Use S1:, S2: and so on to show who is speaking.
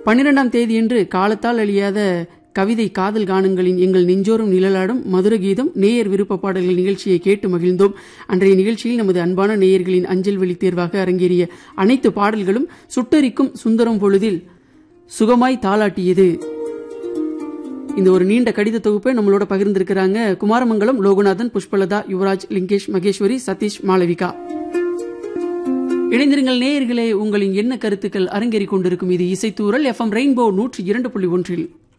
S1: பன்னிரெண்டாம் தேதியன்று காலத்தால் அழியாத கவிதை காதல் கானங்களின் எங்கள் நெஞ்சோறும் நிழலாடும் மதுர கீதம் நேயர் விருப்ப பாடல்கள் நிகழ்ச்சியை கேட்டு மகிழ்ந்தோம் அன்றைய நிகழ்ச்சியில் நமது அன்பான நேயர்களின் அஞ்சல் வழி தேர்வாக அரங்கேறிய அனைத்து பாடல்களும் சுட்டரிக்கும் சுந்தரம் பொழுதில் சுகமாய் தாளாட்டியது இந்த ஒரு நீண்ட கடித தொகுப்பை நம்மளோட பகிர்ந்திருக்கிறாங்க குமாரமங்கலம் லோகநாதன் புஷ்பலதா யுவராஜ் லிங்கேஷ் மகேஸ்வரி சதீஷ் மாளவிகா இணைந்திருங்கள் நேயர்களே உங்களின் என்ன கருத்துக்கள் அரங்கேறிக் கொண்டிருக்கும் இது இசைத்தூரல் எஃப்எம் ரெயின்போ நூற்றி இரண்டு புள்ளி ஒன்றில்